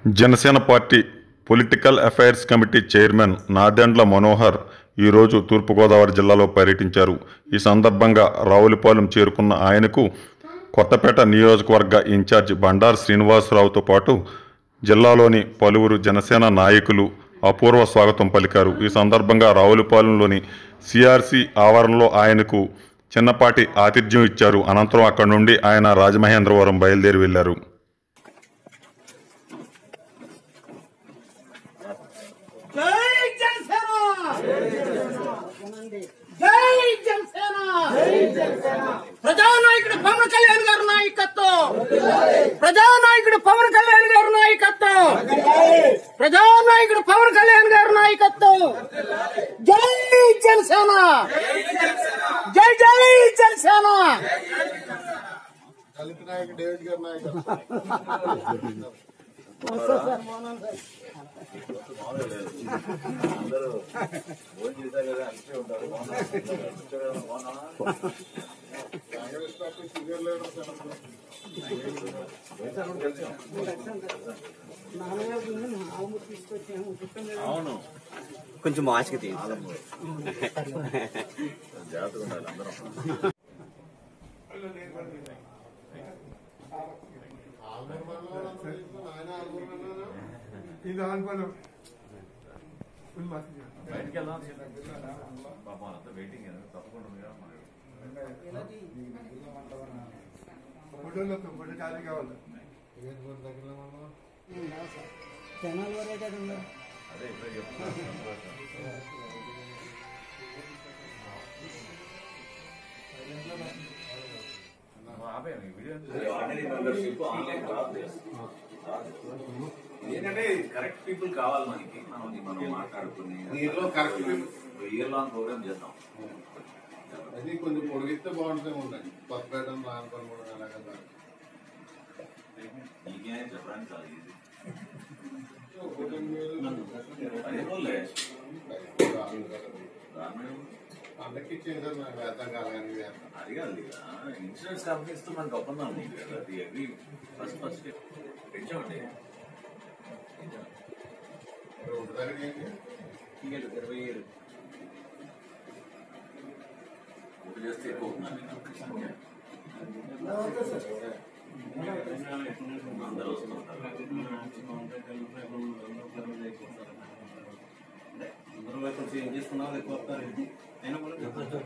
Janasena party political affairs committee chairman Nadendla Manohar ఈరోజు తూర్పుగోదావరి జిల్లాలో పర్యటించారు ఈ సందర్భంగా రావులపాలెం చేరుకున్న ఆయనకు కొత్తపేట నియోజకవర్గ ఇన్ఛార్జ్ బండారు శ్రీనివాసరావుతో పాటు జిల్లాలోని పలువురు జనసేన నాయకులు అపూర్వ స్వాగతం పలికారు ఈ సందర్భంగా రావులపాలెంలోని సిఆర్సి ఆవరణలో ఆయనకు చిన్నపాటి ఆతిథ్యం ఇచ్చారు అనంతరం అక్కడి నుండి ఆయన రాజమహేంద్రవరం బయలుదేరి వెళ్లారు జై జనసేన జై జనసేన ప్రజానాయకుడు పవన్ కళ్యాణ్ గారి నాయకత్వం ప్రజానాయకుడు పవన్ కళ్యాణ్ గారి నాయకత్వం ప్రజానాయకుడు పవన్ కళ్యాణ్ గారి నాయకత్వం జై జనసేన జై జై జనసేన దళిత నాయకుడు డేవిడ్ గారి నాయకుడు Congress party senior leader senator కొంచెం మాస్క్ తీయండి ఆల్మూరు మండలం తీసుకుని ఆయన ఆల్మూరు అన్నారా? ఇది అనుకోను ఫుల్ మాస్క్ బయటికి వెళ్దాం పాపం అంతా వెయిటింగ్ తప్పకుండా ఉంది కదా మనకి. ఫోటోలో ఫోటో ఖాళీ కావాలి ఏంటి మరి దగ్గరలో ఉన్నావు? అదే ఇప్పుడే చెప్తున్నా ఆపేయండి ఈ వీడియో ఏంటంటే కరెక్ట్ పీపుల్ కావాలి మనకి మనం మనం మాట్లాడుకుని దీనిలో correct people. Year long program చేద్దాం అది కొంచెం పొడిగిస్తే బాగుంటుంది ఉండండి కొత్తపేట రానుకొని కూడా ఎలాగదా నీకే చెప్పడానికి చాలా ఈజీ అదే రోజులే అందరికి ఇచ్చేసారు నాకు వేద్దాం కాలని వేద్దాం అది కాదు ఇక ఇన్సూరెన్స్ కంపెనీస్ తో మనకు ఒప్పందం ఉంది కదా అది అగ్రి ఫస్ట్ ఫస్ట్ పెంచామండి రోడ్డు దగ్గర ఏంటి టికెట్ ఇరవై ఏడు ఓటు చేస్తే ఎక్కువ అవుతున్నాను నేను సంఖ్య అందరూ వస్తుంటారు అందరూ కొంచెం ఏం చేసుకున్నా ఎక్కువ వస్తారు అయినా కూడా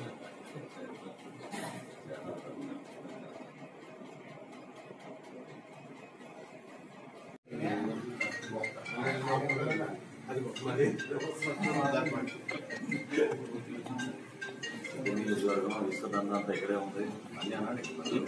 నియోజకవర్గం విస్తృతంగా అంతా ఇక్కడే ఉంది అన్నీ అన్నాడు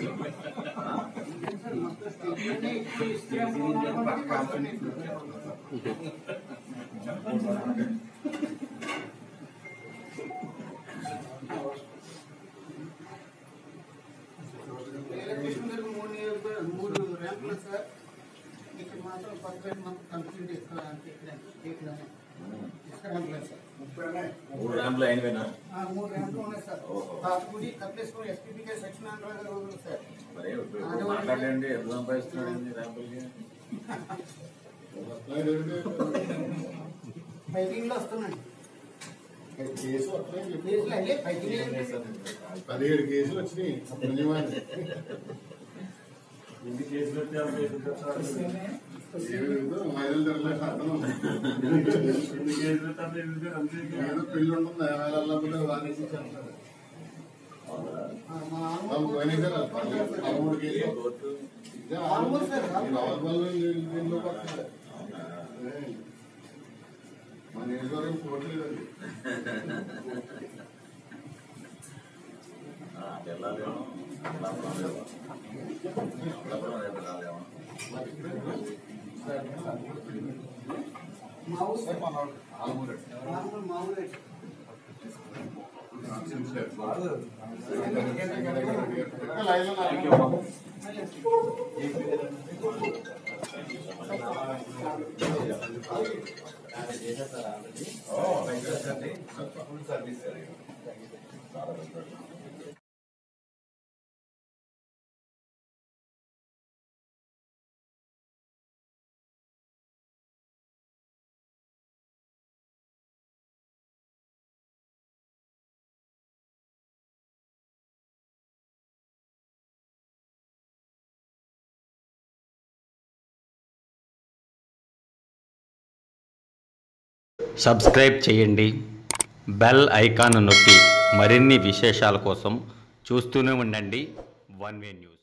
మూడు నియోజకవర్గాలు, మూడు ర్యాంకులు సార్ ఇక్కడ మాత్రం కొత్తపేట మొత్తం కంప్లీట్ ఇస్తున్నారు ఇక్కడ ఇస్తారంటున్నారు సార్ మూడు ర్యాంపులు అయినవేనా ఆ, మూడు ర్యాంకులు ఉన్నాయి సార్ ఓహో. కాకుడి కప్పేశ్వరం ఎస్పీపీకే సత్యనారాయణ గారు ఉంది సార్ మరి ఇప్పుడు ఇప్పుడు మాట్లాడండి ఎంత సంపాదిస్తున్నాడు ఏంది ర్యాంపులకి పైకింగ్లో వస్తున్నాయి కేసు వస్తున్నాయి చెప్పి కేసులు అయ్యే పైకింగ్ పదిహేడు కేసులు వచ్చినాయి పుణ్యమాని ఐదు తిరగలేదు అర్థం ఏదో పెళ్లి ఉంటుంది వేళల్లో వానేసి చెప్తారు వాళ్ళు పోయినా సార్ పదమూడు కేసులు కోర్టు ఇదే ఆల్మూరు సార్ ఈ రావులపాలెం దీనిలో పడుతుంది మన నియోజకవర్గం చూడలేదండి ఆ, అటు వెళ్ళాలేమో అమలాపురం లేమో. అమలాపురం రేపు వెళ్ళాలేమో మా ఊరు సార్ ఆల్మూరు మామూలు మామూలు లైన్లో నాకు సర్వీస్ సబ్స్క్రైబ్ చేయండి బెల్ ఐకాన్ నొక్కి మరిన్ని విశేషాల కోసం చూస్తూనే ఉండండి వన్ వే న్యూస్